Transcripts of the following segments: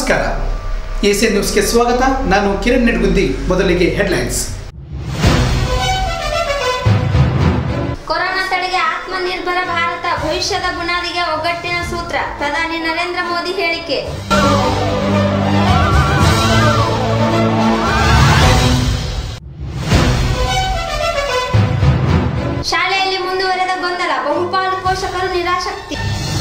ನಮಸ್ಕಾರ ಎಸಿ ನ್ಯೂಸ್ಗೆ ಸ್ವಾಗತ ನಾನು ಕಿರಣ್ ನೆಡ್ಗುಂದಿ ಮೊದಲಿಗೆ ಹೆಡ್ಲೈನ್ಸ್ ಕೊರೋನಾ ತಡೆಗೆ ಆತ್ಮನಿರ್ಭರ ಭಾರತ ಭವಿಷ್ಯದ ಬುನಾದಿಗೆ ಒಗ್ಗಟ್ಟಿನ ಸೂತ್ರ ಪ್ರಧಾನಿ ನರೇಂದ್ರ ಮೋದಿ ಹೇಳಿಕೆ ಶಾಲೆಯಲ್ಲಿ ಮುಂದುವರೆದ ಗೊಂದಲ ಬಹುಪಾಲು ಪೋಷಕರು ನಿರಾಸಕ್ತಿ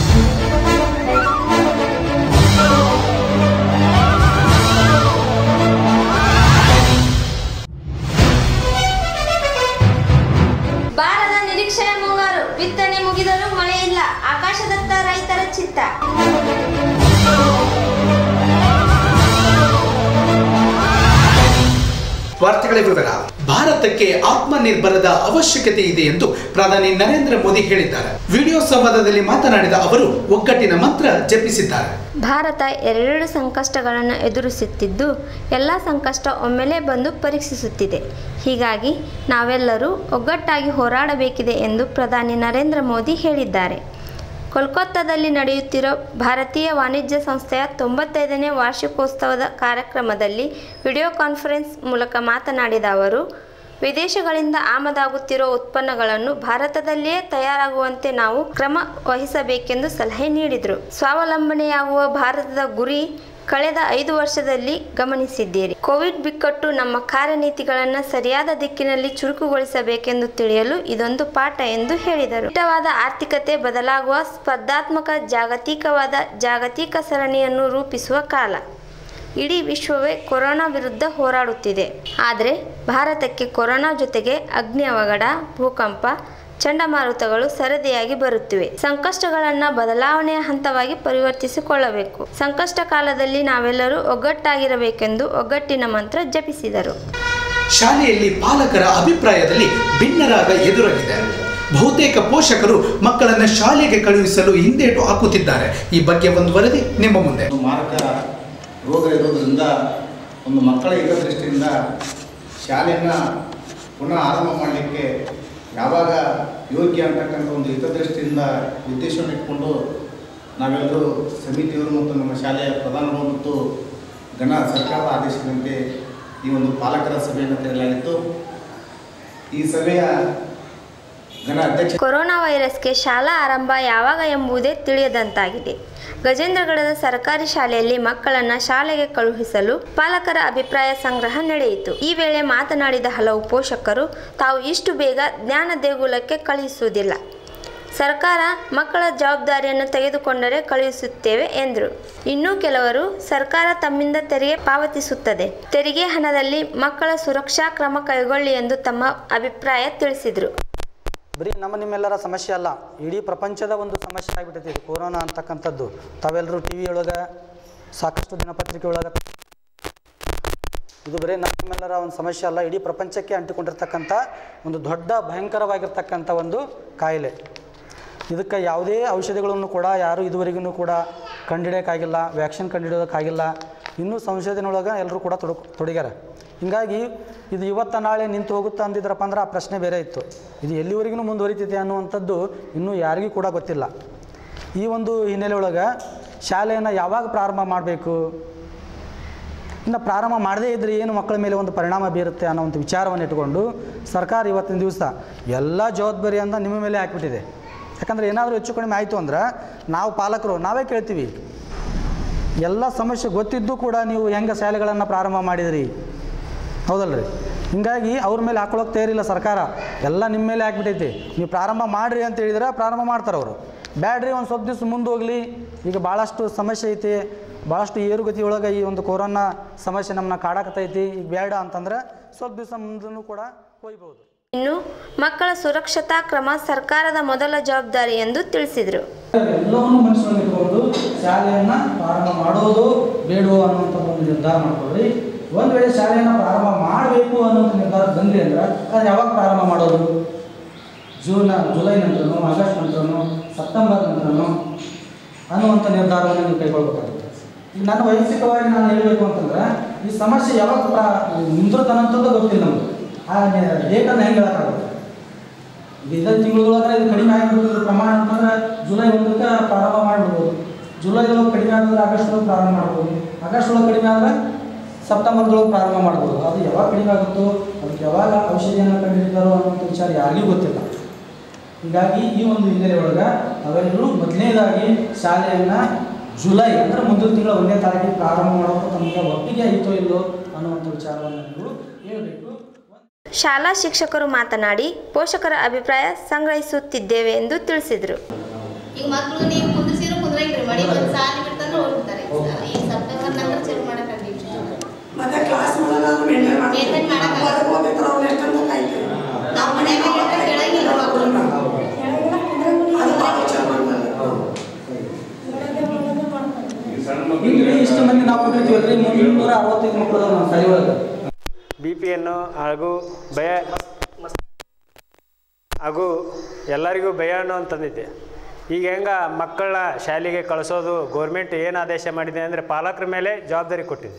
ಬಾರದ ನಿರೀಕ್ಷೆಯ ಮುಂಗಾರು ಬಿತ್ತನೆ ಮುಗಿದರೂ ಮಳೆ ಇಲ್ಲ ಆಕಾಶದತ್ತ ರೈತರ ಚಿತ್ತ ವಾರ್ತೆಗಳ ವಿವರ ಭಾರತಕ್ಕೆ ಆತ್ಮನಿರ್ಭರದ ಅವಶ್ಯಕತೆ ಇದೆ ಎಂದು ಪ್ರಧಾನಿ ನರೇಂದ್ರ ಮೋದಿ ಹೇಳಿದ್ದಾರೆ ವಿಡಿಯೋ ಸಂವಾದದಲ್ಲಿ ಮಾತನಾಡಿದ ಅವರು ಒಗ್ಗಟ್ಟಿನ ಮಂತ್ರ ಜಪಿಸಿದ್ದಾರೆ ಭಾರತ ಎರಡೆರಡು ಸಂಕಷ್ಟಗಳನ್ನು ಎದುರಿಸುತ್ತಿದ್ದು ಎಲ್ಲ ಸಂಕಷ್ಟ ಒಮ್ಮೆಲೇ ಬಂದು ಪರೀಕ್ಷಿಸುತ್ತಿದೆ ಹೀಗಾಗಿ ನಾವೆಲ್ಲರೂ ಒಗ್ಗಟ್ಟಾಗಿ ಹೋರಾಡಬೇಕಿದೆ ಎಂದು ಪ್ರಧಾನಿ ನರೇಂದ್ರ ಮೋದಿ ಹೇಳಿದ್ದಾರೆ ಕೋಲ್ಕತ್ತಾದಲ್ಲಿ ನಡೆಯುತ್ತಿರೋ ಭಾರತೀಯ ವಾಣಿಜ್ಯ ಸಂಸ್ಥೆಯ ತೊಂಬತ್ತೈದನೇ ವಾರ್ಷಿಕೋತ್ಸವದ ಕಾರ್ಯಕ್ರಮದಲ್ಲಿ ವಿಡಿಯೋ ಕಾನ್ಫರೆನ್ಸ್ ಮೂಲಕ ಮಾತನಾಡಿದ ಅವರು ವಿದೇಶಗಳಿಂದ ಆಮದಾಗುತ್ತಿರೋ ಉತ್ಪನ್ನಗಳನ್ನು ಭಾರತದಲ್ಲಿಯೇ ತಯಾರಾಗುವಂತೆ ನಾವು ಕ್ರಮ ವಹಿಸಬೇಕೆಂದು ಸಲಹೆ ನೀಡಿದರು ಸ್ವಾವಲಂಬನೆಯಾಗುವ ಭಾರತದ ಗುರಿ ಕಳೆದ ಐದು ವರ್ಷದಲ್ಲಿ ಗಮನಿಸಿದ್ದೀರಿ ಕೋವಿಡ್ ಬಿಕ್ಕಟ್ಟು ನಮ್ಮ ಕಾರ್ಯನೀತಿಗಳನ್ನು ಸರಿಯಾದ ದಿಕ್ಕಿನಲ್ಲಿ ಚುರುಕುಗೊಳಿಸಬೇಕೆಂದು ತಿಳಿಯಲು ಇದೊಂದು ಪಾಠ ಎಂದು ಹೇಳಿದರು ದಿಟ್ಟವಾದ ಆರ್ಥಿಕತೆ ಬದಲಾಗುವ ಸ್ಪರ್ಧಾತ್ಮಕ ಜಾಗತಿಕವಾದ ಜಾಗತಿಕ ಸರಣಿಯನ್ನು ರೂಪಿಸುವ ಕಾಲ ಇಡೀ ವಿಶ್ವವೇ ಕೊರೋನಾ ವಿರುದ್ಧ ಹೋರಾಡುತ್ತಿದೆ ಆದರೆ ಭಾರತಕ್ಕೆ ಕೊರೋನಾ ಜೊತೆಗೆ ಅಗ್ನಿ ಅವಘಡ ಭೂಕಂಪ ಚಂಡಮಾರುತಗಳು ಸರದಿಯಾಗಿ ಬರುತ್ತಿವೆ ಸಂಕಷ್ಟಗಳನ್ನು ಬದಲಾವಣೆಯ ಹಂತವಾಗಿ ಪರಿವರ್ತಿಸಿಕೊಳ್ಳಬೇಕು ಸಂಕಷ್ಟ ಕಾಲದಲ್ಲಿ ನಾವೆಲ್ಲರೂ ಒಗ್ಗಟ್ಟಾಗಿರಬೇಕೆಂದು ಒಗ್ಗಟ್ಟಿನ ಮಂತ್ರ ಜಪಿಸಿದರು ಶಾಲೆಯಲ್ಲಿ ಪಾಲಕರ ಅಭಿಪ್ರಾಯದಲ್ಲಿ ಭಿನ್ನರಾಗ ಎದುರಾಗಿದೆ ಬಹುತೇಕ ಪೋಷಕರು ಮಕ್ಕಳನ್ನ ಶಾಲೆಗೆ ಕಳುಹಿಸಲು ಹಿಂದೇಟು ಹಾಕುತ್ತಿದ್ದಾರೆ ಈ ಬಗ್ಗೆ ಒಂದು ವರದಿ ನಿಮ್ಮ ಮುಂದೆ ಒಂದು ಮಾರಕ ರೋಗ ಇರೋದರಿಂದ ಒಂದು ಮಕ್ಕಳ ಹಿತದೃಷ್ಟಿಯಿಂದ ಶಾಲೆಯನ್ನು ಪುನಃ ಆರಂಭ ಮಾಡಲಿಕ್ಕೆ ಯಾವಾಗ ಯೋಗ್ಯ ಅಂತಕ್ಕಂಥ ಒಂದು ಹಿತದೃಷ್ಟಿಯಿಂದ ಉದ್ದೇಶವನ್ನು ಇಟ್ಕೊಂಡು ನಾವೆಲ್ಲರೂ ಸಮಿತಿಯವರು ಮತ್ತು ನಮ್ಮ ಶಾಲೆಯ ಪ್ರಧಾನರು ಮತ್ತು ಗಣ ಸರ್ಕಾರದ ಆದೇಶದಂತೆ ಈ ಒಂದು ಪಾಲಕರ ಸಭೆಯನ್ನು ತೆರಲಾಗಿತ್ತು ಈ ಸಭೆಯ ಗಣ ಅಧ್ಯಕ್ಷ ಕೊರೋನಾ ವೈರಸ್ಗೆ ಶಾಲಾ ಆರಂಭ ಯಾವಾಗ ಎಂಬುದೇ ತಿಳಿಯದಂತಾಗಿದೆ ಗಜೇಂದ್ರಗಢದ ಸರ್ಕಾರಿ ಶಾಲೆಯಲ್ಲಿ ಮಕ್ಕಳನ್ನ ಶಾಲೆಗೆ ಕಳುಹಿಸಲು ಪಾಲಕರ ಅಭಿಪ್ರಾಯ ಸಂಗ್ರಹ ನಡೆಯಿತು ಈ ವೇಳೆ ಮಾತನಾಡಿದ ಹಲವು ಪೋಷಕರು ತಾವು ಇಷ್ಟು ಬೇಗ ಜ್ಞಾನ ದೇಗುಲಕ್ಕೆ ಕಳುಹಿಸುವುದಿಲ್ಲ ಸರ್ಕಾರ ಮಕ್ಕಳ ಜವಾಬ್ದಾರಿಯನ್ನು ತೆಗೆದುಕೊಂಡರೆ ಕಳುಹಿಸುತ್ತೇವೆ ಎಂದರು ಇನ್ನೂ ಕೆಲವರು ಸರ್ಕಾರ ತಮ್ಮಿಂದ ತೆರಿಗೆ ಪಾವತಿಸುತ್ತದೆ ತೆರಿಗೆ ಹಣದಲ್ಲಿ ಮಕ್ಕಳ ಸುರಕ್ಷಾ ಕ್ರಮ ಕೈಗೊಳ್ಳಿ ಎಂದು ತಮ್ಮ ಅಭಿಪ್ರಾಯ ತಿಳಿಸಿದರು ಬರೀ ನಮ್ಮ ನಿಮ್ಮೆಲ್ಲರ ಸಮಸ್ಯೆ ಅಲ್ಲ ಇಡೀ ಪ್ರಪಂಚದ ಒಂದು ಸಮಸ್ಯೆ ಆಗಿಬಿಟ್ಟೈತಿ ಇದು ಕೊರೋನಾ ಅಂತಕ್ಕಂಥದ್ದು ತಾವೆಲ್ಲರೂ ಟಿ ವಿ ಒಳಗೆ ಸಾಕಷ್ಟು ದಿನಪತ್ರಿಕೆ ಒಳಗೆ ಇದು ಬರೀ ನಮ್ಮ ನಿಮ್ಮೆಲ್ಲರ ಒಂದು ಸಮಸ್ಯೆ ಅಲ್ಲ ಇಡೀ ಪ್ರಪಂಚಕ್ಕೆ ಅಂಟಿಕೊಂಡಿರ್ತಕ್ಕಂಥ ಒಂದು ದೊಡ್ಡ ಭಯಂಕರವಾಗಿರ್ತಕ್ಕಂಥ ಒಂದು ಕಾಯಿಲೆ ಇದಕ್ಕೆ ಯಾವುದೇ ಔಷಧಿಗಳನ್ನು ಕೂಡ ಯಾರು ಇದುವರೆಗೂ ಕೂಡ ಕಂಡಿಡಿಯೋಕ್ಕಾಗಿಲ್ಲ ವ್ಯಾಕ್ಸಿನ್ ಕಂಡುಹಿಡಿಯೋದಕ್ಕಾಗಿಲ್ಲ ಇನ್ನೂ ಸಂಶೋಧನೆ ಒಳಗೆ ಎಲ್ಲರೂ ಕೂಡ ತೊಡಗ್ ತೊಡಗ್ಯಾರ ಹೀಗಾಗಿ ಇದು ಇವತ್ತ ನಾಳೆ ನಿಂತು ಹೋಗುತ್ತಾ ಅಂದಿದ್ರಪ್ಪ ಅಂದ್ರೆ ಆ ಪ್ರಶ್ನೆ ಬೇರೆ ಇತ್ತು ಇದು ಎಲ್ಲಿವರೆಗೂ ಮುಂದುವರಿತಿದೆ ಅನ್ನುವಂಥದ್ದು ಇನ್ನೂ ಯಾರಿಗೂ ಕೂಡ ಗೊತ್ತಿಲ್ಲ ಈ ಒಂದು ಹಿನ್ನೆಲೆ ಒಳಗೆ ಶಾಲೆಯನ್ನು ಯಾವಾಗ ಪ್ರಾರಂಭ ಮಾಡಬೇಕು ಇನ್ನು ಪ್ರಾರಂಭ ಮಾಡದೇ ಇದ್ದರೆ ಏನು ಮಕ್ಕಳ ಮೇಲೆ ಒಂದು ಪರಿಣಾಮ ಬೀರುತ್ತೆ ಅನ್ನೋ ಒಂದು ವಿಚಾರವನ್ನು ಇಟ್ಕೊಂಡು ಸರ್ಕಾರ ಇವತ್ತಿನ ದಿವಸ ಎಲ್ಲ ಜವಾಬ್ದಾರಿಯನ್ನು ನಿಮ್ಮ ಮೇಲೆ ಹಾಕ್ಬಿಟ್ಟಿದೆ ಯಾಕಂದರೆ ಏನಾದರೂ ಹೆಚ್ಚು ಕಡಿಮೆ ಆಯಿತು ಅಂದ್ರೆ ನಾವು ಪಾಲಕರು ನಾವೇ ಕೇಳ್ತೀವಿ ಎಲ್ಲ ಸಮಸ್ಯೆ ಗೊತ್ತಿದ್ದು ಕೂಡ ನೀವು ಹೆಂಗೆ ಶಾಲೆಗಳನ್ನು ಪ್ರಾರಂಭ ಮಾಡಿದಿರಿ ಹೌದಲ್ರಿ ಹಿಂಗಾಗಿ ಅವ್ರ ಮೇಲೆ ಹಾಕೊಳಕ್ಕೆ ತಯಾರಿಲ್ಲ ಸರ್ಕಾರ ಎಲ್ಲ ನಿಮ್ಮ ಮೇಲೆ ಹಾಕ್ಬಿಟ್ಟೈತಿ ನೀವು ಪ್ರಾರಂಭ ಮಾಡಿರಿ ಅಂತ ಹೇಳಿದ್ರೆ ಪ್ರಾರಂಭ ಮಾಡ್ತಾರೆ ಅವರು ಬ್ಯಾಡ್ರಿ ಒಂದು ಸ್ವಲ್ಪ ದಿವಸ ಮುಂದೆ ಹೋಗಲಿ ಈಗ ಭಾಳಷ್ಟು ಸಮಸ್ಯೆ ಐತಿ ಭಾಳಷ್ಟು ಏರುಗತಿ ಒಳಗೆ ಈ ಒಂದು ಕೊರೋನಾ ಸಮಸ್ಯೆ ನಮ್ಮನ್ನ ಕಾಡಕತ್ತೈತಿ ಈಗ ಬೇಡ ಅಂತಂದ್ರೆ ಸ್ವಲ್ಪ ದಿವಸ ಮುಂದೂ ಕೂಡ ಹೋಗ್ಬೋದು ಇನ್ನು ಮಕ್ಕಳ ಸುರಕ್ಷತಾ ಕ್ರಮ ಸರ್ಕಾರದ ಮೊದಲ ಜವಾಬ್ದಾರಿ ಎಂದು ತಿಳಿಸಿದರು ಎಲ್ಲವನ್ನು ಮನಸ್ಸಿನಲ್ಲಿ ಇಟ್ಕೊಂಡು ಶಾಲೆಯನ್ನು ಪ್ರಾರಂಭ ಮಾಡೋದು ಬೇಡೋ ಅನ್ನುವಂಥ ಒಂದು ನಿರ್ಧಾರ ಮಾಡ್ಕೊಳ್ಳಿ ಒಂದು ವೇಳೆ ಶಾಲೆಯನ್ನು ಪ್ರಾರಂಭ ಮಾಡಬೇಕು ಅನ್ನೋಂಥ ನಿರ್ಧಾರ ಬಂದ್ರಿ ಅಂದ್ರೆ ಅದು ಯಾವಾಗ ಪ್ರಾರಂಭ ಮಾಡೋದು ಜೂನ್ ಜುಲೈ ನಂತರನೋ ಆಗಸ್ಟ್ ನಂತರನೋ ಸೆಪ್ಟೆಂಬರ್ ನಂತರನೋ ಅನ್ನುವಂಥ ನಿರ್ಧಾರವನ್ನು ನೀವು ಕೈಗೊಳ್ಬೇಕಾಗುತ್ತೆ ಈಗ ನನ್ನ ವೈಯಕ್ತಿಕವಾಗಿ ನಾನು ಹೇಳಬೇಕು ಅಂತಂದ್ರೆ ಈ ಸಮಸ್ಯೆ ಯಾವಾಗ ಪ್ರಾ ನಿಂತಿರ್ತನಂಥದ್ದು ಗೊತ್ತಿಲ್ಲ ನಮಗೆ ಆ ಡೇಟನ್ನು ಹೆಂಗೆ ಹೇಳೋಕ್ಕಾಗುತ್ತೆ ಈಗ ಇದೇ ತಿಂಗಳೊಳಗೆ ಇದು ಕಡಿಮೆ ಆಗಿಬಿಟ್ಟಿರೋ ಪ್ರಮಾಣ ಅಂತಂದ್ರೆ ಜುಲೈ ಒಂದಕ್ಕೆ ಪ್ರಾರಂಭ ಮಾಡ್ಬಿಡ್ಬೋದು ಜುಲೈ ಒಳಗೆ ಕಡಿಮೆ ಆಗಿದ್ರೆ ಆಗಸ್ಟ್ ಒಳಗೆ ಪ್ರಾರಂಭ ಮಾಡ್ಬೋದು ಆಗಸ್ಟ್ ಒಳಗೆ ಕಡಿಮೆ ಆದರೆ ಸೆಪ್ಟೆಂಬರ್ದೊಳಗೆ ಪ್ರಾರಂಭ ಮಾಡ್ಬೋದು ಅದು ಯಾವಾಗ ಕಡಿಮೆ ಆಗುತ್ತೋ ಅದಕ್ಕೆ ಯಾವಾಗ ಔಷಧಿಯನ್ನು ಕಂಡುಹಿಡಿತಾರೋ ಅನ್ನೋಂಥ ವಿಚಾರ ಯಾರಿಗೂ ಗೊತ್ತಿಲ್ಲ ಹೀಗಾಗಿ ಈ ಒಂದು ಹಿನ್ನೆಲೆ ಒಳಗೆ ನಾವೆಲ್ಲರೂ ಮೊದಲನೇದಾಗಿ ಶಾಲೆಯನ್ನು ಜುಲೈ ಅಂದರೆ ಮುಂದಿನ ತಿಂಗಳ ಒಂದನೇ ತಾರೀಕಿಗೆ ಪ್ರಾರಂಭ ಮಾಡೋದು ತಮಗೆ ಒಪ್ಪಿಗೆ ಐತೋ ಇಲ್ಲೋ ಅನ್ನುವಂಥ ವಿಚಾರವನ್ನು ನೀವು ಹೇಳಬೇಕು ಶಾಲಾ ಶಿಕ್ಷಕರು ಮಾತನಾಡಿ ಪೋಷಕರ ಅಭಿಪ್ರಾಯ ಸಂಗ್ರಹಿಸುತ್ತಿದ್ದೇವೆ ಎಂದು ತಿಳಿಸಿದರು ಈಗ ಮಕ್ಳು ನೀವು ಕುಂದಿಸಿರೋ ಕುಂದ್ರಂಗಿಲ್ಲ ಮಳಿ ಬಂದು ಸಾಲಿ ಬಿಡ್ತಂದ್ರೆ ಹೋಗ್ಬಿಡ್ತಾರೆ ಈ ಸೆಪ್ಟೆಂಬರ್ ನಂತರ ಚಲೋ ಮಾಡಕ್ಕಂಡಿವಿ ಮತ್ತೆ ಕ್ಲಾಸ್ ಮಾಡೋದಾದ್ರು ಮೇಂಟೈನ್ Maintain ಮಾಡಕ್ಕೆ ಆಗಲ್ಲ. ಹೊರಗೆ ಹೋಗ್ಬೇಕು ಅವ್ರು ಎಷ್ಟಂತ ಕಾಯ್ತೀವಿ ನಾವು ಮನ್ಯಾಗ ಹೇಳ್ತಾರೆ ಕೇಳಂಗಿಲ್ಲ ಮಕ್ಳು ಅದು ಭಾಳ ವಿಚಾರ ಮಾಡ್ತಾರೆ ಇಲ್ಲಿ ಇಷ್ಟು ಮಂದಿ ನಾವು ಕೊಟ್ಟಿರ್ತೀವಲ್ರಿ ಮುನ್ನೂರ ಅರವತ್ತೈದು ಮಕ್ಕಳು ಅದಾವ ನಮ್ಮ ಶಾಲೆ ಒಳಗೆ ಬಿ ಪಿಯನ್ನು ಹಾಗೂ ಭಯ ಹಾಗೂ ಎಲ್ಲರಿಗೂ ಭಯ ಅನ್ನೋ ಅಂತಂದಿದ್ದೆ ಈಗ ಹೆಂಗ ಮಕ್ಕಳ ಶಾಲೆಗೆ ಕಳಿಸೋದು ಗೋರ್ಮೆಂಟ್ ಏನು ಆದೇಶ ಮಾಡಿದೆ ಅಂದರೆ ಪಾಲಕರ ಮೇಲೆ ಜವಾಬ್ದಾರಿ ಕೊಟ್ಟಿದೆ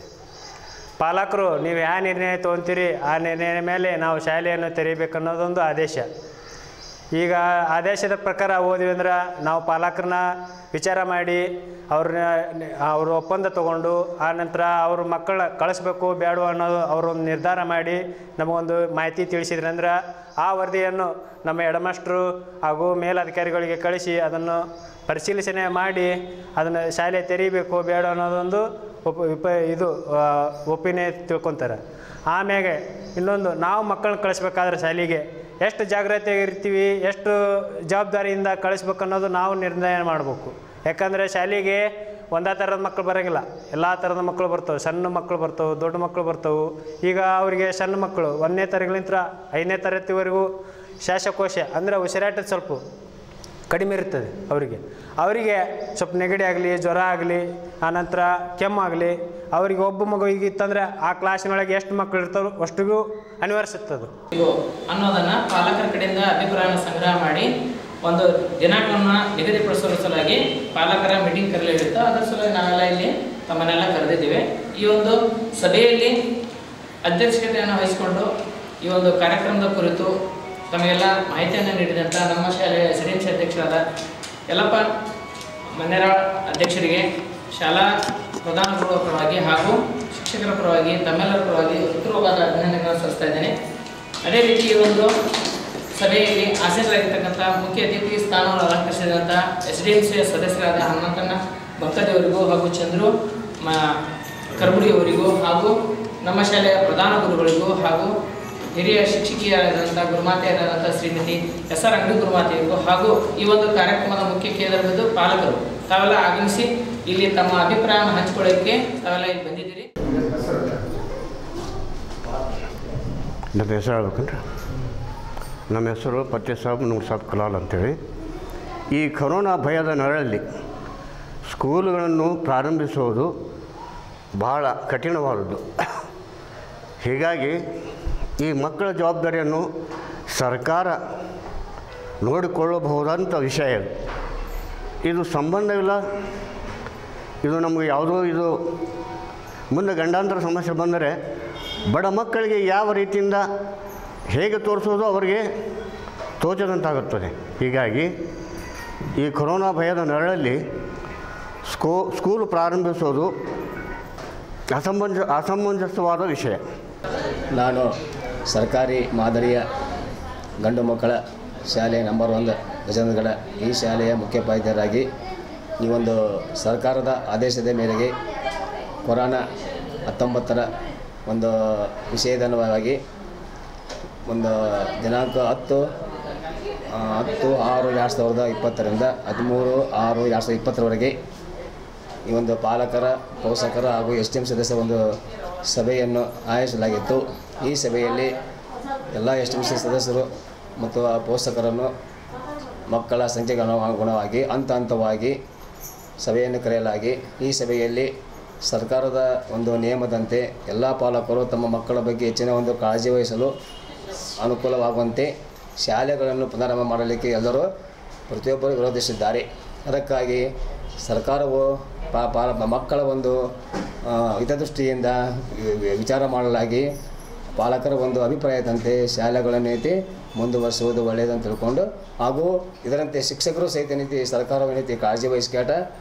ಪಾಲಕರು ನೀವು ಯಾವ ನಿರ್ಣಯ ತೊಗೊತೀರಿ ಆ ನಿರ್ಣಯದ ಮೇಲೆ ನಾವು ಶಾಲೆಯನ್ನು ತೆರೀಬೇಕು ಅನ್ನೋದೊಂದು ಆದೇಶ ಈಗ ಆದೇಶದ ಪ್ರಕಾರ ಓದಿವಿ ಅಂದ್ರೆ ನಾವು ಪಾಲಕರನ್ನ ವಿಚಾರ ಮಾಡಿ ಅವ್ರನ್ನ ಅವ್ರ ಒಪ್ಪಂದ ತಗೊಂಡು ಆ ನಂತರ ಅವ್ರ ಮಕ್ಕಳ ಕಳಿಸ್ಬೇಕು ಬೇಡ ಅನ್ನೋದು ಅವರೊಂದು ನಿರ್ಧಾರ ಮಾಡಿ ನಮಗೊಂದು ಮಾಹಿತಿ ತಿಳಿಸಿದ್ರೆ ಅಂದ್ರೆ ಆ ವರದಿಯನ್ನು ನಮ್ಮ ಹೆಡ್ಮಾಸ್ಟ್ರು ಹಾಗೂ ಮೇಲಧಿಕಾರಿಗಳಿಗೆ ಕಳಿಸಿ ಅದನ್ನು ಪರಿಶೀಲನೆ ಮಾಡಿ ಅದನ್ನು ಶಾಲೆ ತೆರೀಬೇಕು ಬೇಡ ಅನ್ನೋದೊಂದು ಒಪ್ ವಿಪ ಇದು ಆ, ಒಪ್ಪಿಗೆ ತಿಳ್ಕೊತಾರೆ ಆಮ್ಯಾಗೆ ಇನ್ನೊಂದು ನಾವು ಮಕ್ಕಳನ್ನ ಕಳಿಸ್ಬೇಕಾದ್ರೆ ಶಾಲೆಗೆ ಎಷ್ಟು ಜಾಗ್ರತೆಯಾಗಿರ್ತೀವಿ ಎಷ್ಟು ಜವಾಬ್ದಾರಿಯಿಂದ ಕಳಿಸ್ಬೇಕು ಅನ್ನೋದು ನಾವು ನಿರ್ಣಯ ಮಾಡಬೇಕು ಯಾಕಂದರೆ ಶಾಲೆಗೆ ಒಂದೇ ಥರದ ಮಕ್ಕಳು ಬರೋಂಗಿಲ್ಲ ಎಲ್ಲ ಥರದ ಮಕ್ಕಳು ಬರ್ತವೆ ಸಣ್ಣ ಮಕ್ಕಳು ಬರ್ತವೆ ದೊಡ್ಡ ಮಕ್ಕಳು ಬರ್ತವೆ ಈಗ ಅವರಿಗೆ ಸಣ್ಣ ಮಕ್ಕಳು ಒಂದನೇ ತರಗತಿಲಿಂದ ಐದನೇ ತರಗತಿವರೆಗೂ ಶ್ವಾಸಕೋಶ ಅಂದರೆ ಉಸಿರಾಟದ ಸ್ವಲ್ಪ ಕಡಿಮೆ ಇರ್ತದೆ ಅವರಿಗೆ ಅವರಿಗೆ ಸ್ವಲ್ಪ ನೆಗಡಿ ಆಗಲಿ ಜ್ವರ ಆಗಲಿ ಆನಂತರ ಕೆಮ್ಮಾಗಲಿ ಅವರಿಗೆ ಒಬ್ಬ ಮಗುವಿಗೆ ಇತ್ತಂದರೆ ಆ ಕ್ಲಾಸಿನೊಳಗೆ ಎಷ್ಟು ಮಕ್ಕಳು ಇರ್ತಾರೋ ಅಷ್ಟಿಗೂ ಅನಿವಾರ್ಯಿಸುತ್ತದೆ ಇದು ಅನ್ನೋದನ್ನ ಪಾಲಕರ ಕಡೆಯಿಂದ ಅಭಿಪ್ರಾಯವನ್ನು ಸಂಗ್ರಹ ಮಾಡಿ ಒಂದು ದಿನಾಂಕವನ್ನು ನಿಗದಿಪಡಿಸುವ ಸಲುವಾಗಿ ಪಾಲಕರ ಮೀಟಿಂಗ್ ಕರೆಯಲಾಗಿತ್ತು ಅದರ ಸಲುವಾಗಿ ನಾವೆಲ್ಲ ಇಲ್ಲಿ ತಮ್ಮನ್ನೆಲ್ಲ ಕರೆದಿದ್ದೇವೆ ಈ ಒಂದು ಸಭೆಯಲ್ಲಿ ಅಧ್ಯಕ್ಷತೆಯನ್ನು ವಹಿಸಿಕೊಂಡು ಈ ಒಂದು ಕಾರ್ಯಕ್ರಮದ ಕುರಿತು ತಮಗೆಲ್ಲ ಮಾಹಿತಿಯನ್ನು ನೀಡಿದಂಥ ನಮ್ಮ ಶಾಲೆಯ ಎಸ್ ಡಿ ಎಂ ಸಿ ಅಧ್ಯಕ್ಷರಾದ ಯಲ್ಲಪ್ಪ ಮನ್ನೇರಾಳ್ ಅಧ್ಯಕ್ಷರಿಗೆ ಶಾಲಾ ಪ್ರಧಾನ ಗುರುಗಳ ಪರವಾಗಿ ಹಾಗೂ ಶಿಕ್ಷಕರ ಪರವಾಗಿ ತಮ್ಮೆಲ್ಲರ ಪರವಾಗಿ ಹೃತ್ಪೂರ್ವವಾದ ಅಭಿನಂದನೆಗಳನ್ನು ಸಲ್ಲಿಸ್ತಾ ಇದ್ದೇನೆ ಅದೇ ರೀತಿ ಈ ಒಂದು ಸಭೆಯಲ್ಲಿ ಆಸೀನರಾಗಿರ್ತಕ್ಕಂಥ ಮುಖ್ಯ ಅತಿಥಿ ಸ್ಥಾನವನ್ನು ಅಲಂಕರಿಸಿದಂಥ ಎಸ್ ಡಿ ಎಂ ಸಿಯ ಸದಸ್ಯರಾದ ಹನುಮಂತಣ್ಣ ಭಕ್ತದೇವರಿಗೂ ಹಾಗೂ ಚಂದ್ರು ಮ ಕರ್ಬುಡಿಯವರಿಗೂ ಹಾಗೂ ನಮ್ಮ ಶಾಲೆಯ ಪ್ರಧಾನ ಗುರುಗಳಿಗೂ ಹಾಗೂ ಹಿರಿಯ ಶಿಕ್ಷಕಿಯರಾದಂಥ ಗುರುಮಾತೆಯರಾದಂಥ ಶ್ರೀಮತಿ ಎಸ್ ಆರ್ ಅಂಗಡಿ ಗುರುಮಾತೆಯರಿಗೂ ಹಾಗೂ ಈ ಒಂದು ಕಾರ್ಯಕ್ರಮದ ಮುಖ್ಯ ಕೇಂದ್ರದ್ದು ಪಾಲಕರು ತಾವೆಲ್ಲ ಆಗಮಿಸಿ ಇಲ್ಲಿ ತಮ್ಮ ಅಭಿಪ್ರಾಯವನ್ನು ಹಂಚಿಕೊಳ್ಳೋಕ್ಕೆ ತಾವೆಲ್ಲ ಇಲ್ಲಿ ಬಂದಿದ್ದೀರಿ ನಮ್ಮ ಹೆಸರು ಹೇಳ್ಬೇಕಂದ್ರೆ ನಮ್ಮ ಹೆಸರು ಪತ್ತೆ ಸಾಬ್ ನೂರ್ ಸಾಬ್ ಕಲಾಲ್ ಅಂತೇಳಿ ಈ ಕೊರೋನಾ ಭಯದ ನೆರಳಲ್ಲಿ ಸ್ಕೂಲುಗಳನ್ನು ಪ್ರಾರಂಭಿಸುವುದು ಬಹಳ ಕಠಿಣವಾದದ್ದು ಹೀಗಾಗಿ ಈ ಮಕ್ಕಳ ಜವಾಬ್ದಾರಿಯನ್ನು ಸರ್ಕಾರ ನೋಡಿಕೊಳ್ಳಬಹುದಂಥ ವಿಷಯ ಇದು ಇದು ಸಂಬಂಧವಿಲ್ಲ ಇದು ನಮಗೆ ಯಾವುದೋ ಇದು ಮುಂದೆ ಗಂಡಾಂತರ ಸಮಸ್ಯೆ ಬಂದರೆ ಬಡ ಮಕ್ಕಳಿಗೆ ಯಾವ ರೀತಿಯಿಂದ ಹೇಗೆ ತೋರಿಸೋದು ಅವರಿಗೆ ತೋಚದಂತಾಗುತ್ತದೆ ಹೀಗಾಗಿ ಈ ಕೊರೋನಾ ಭಯದ ನೆರಳಲ್ಲಿ ಸ್ಕೂ ಸ್ಕೂಲು ಪ್ರಾರಂಭಿಸೋದು ಅಸಮಂಜ ಅಸಮಂಜಸವಾದ ವಿಷಯ ನಾನು ಸರ್ಕಾರಿ ಮಾದರಿಯ ಗಂಡು ಮಕ್ಕಳ ಶಾಲೆ ನಂಬರ್ ಒಂದು ಗಜೇಂದ್ರಗಡ ಈ ಶಾಲೆಯ ಮುಖ್ಯೋಪಾಧ್ಯಾಯರಾಗಿ ಈ ಒಂದು ಸರ್ಕಾರದ ಆದೇಶದ ಮೇರೆಗೆ ಕೊರೋನಾ ಹತ್ತೊಂಬತ್ತರ ಒಂದು ವಿಷಯದನುವಾಗಿ ಒಂದು ದಿನಾಂಕ ಹತ್ತು ಆ, ಹತ್ತು ಆರು ಎರಡು ಸಾವಿರದ ಇಪ್ಪತ್ತರಿಂದ ಹದಿಮೂರು ಆರು ಎರಡು ಸಾವಿರದ ಇಪ್ಪತ್ತರವರೆಗೆ ಈ ಒಂದು ಪಾಲಕರ ಪೋಷಕರ ಹಾಗೂ ಎಸ್ ಟಿ ಎಂ ಸದಸ್ಯರ ಒಂದು ಸಭೆಯನ್ನು ಆಯೋಜಿಸಲಾಗಿತ್ತು ಈ ಸಭೆಯಲ್ಲಿ ಎಲ್ಲ ಎಸ್ ಟಿ ಎಂ ಸಿ ಸದಸ್ಯರು ಮತ್ತು ಆ ಪೋಷಕರನ್ನು ಮಕ್ಕಳ ಸಂಖ್ಯೆಗೆ ಅನು- ಅನುಗುಣವಾಗಿ ಹಂತ ಹಂತವಾಗಿ ಸಭೆಯನ್ನು ಕರೆಯಲಾಗಿ ಈ ಸಭೆಯಲ್ಲಿ ಸರ್ಕಾರದ ಒಂದು ನಿಯಮದಂತೆ ಎಲ್ಲ ಪಾಲಕರು ತಮ್ಮ ಮಕ್ಕಳ ಬಗ್ಗೆ ಹೆಚ್ಚಿನ ಒಂದು ಕಾಳಜಿ ವಹಿಸಲು ಅನುಕೂಲವಾಗುವಂತೆ ಶಾಲೆಗಳನ್ನು ಪುನರಾರಂಭ ಮಾಡಲಿಕ್ಕೆ ಎಲ್ಲರೂ ಪ್ರತಿಯೊಬ್ಬರು ವಿರೋಧಿಸಿದ್ದಾರೆ ಅದಕ್ಕಾಗಿ ಸರ್ಕಾರವು ಪಾ ಪಾಲ ಮಕ್ಕಳ ಒಂದು ಆ, ಹಿತದೃಷ್ಟಿಯಿಂದ ವಿ- ವಿ- ವಿಚಾರ ಮಾಡಲಾಗಿ ಪಾಲಕರ ಒಂದು ಅಭಿಪ್ರಾಯದಂತೆ ಶಾಲೆಗಳನ್ನು ನೀತಿ ಮುಂದುವರಿಸುವುದು ಒಳ್ಳೆಯದಂತ ತಿಳ್ಕೊಂಡು ಹಾಗೂ ಇದರಂತೆ ಶಿಕ್ಷಕರು ಸಹಿತ ನೀತಿ ಸರ್ಕಾರವ ನೀತಿ ಕಾಳಜಿ ವಹಿಸ್ಕೇಟ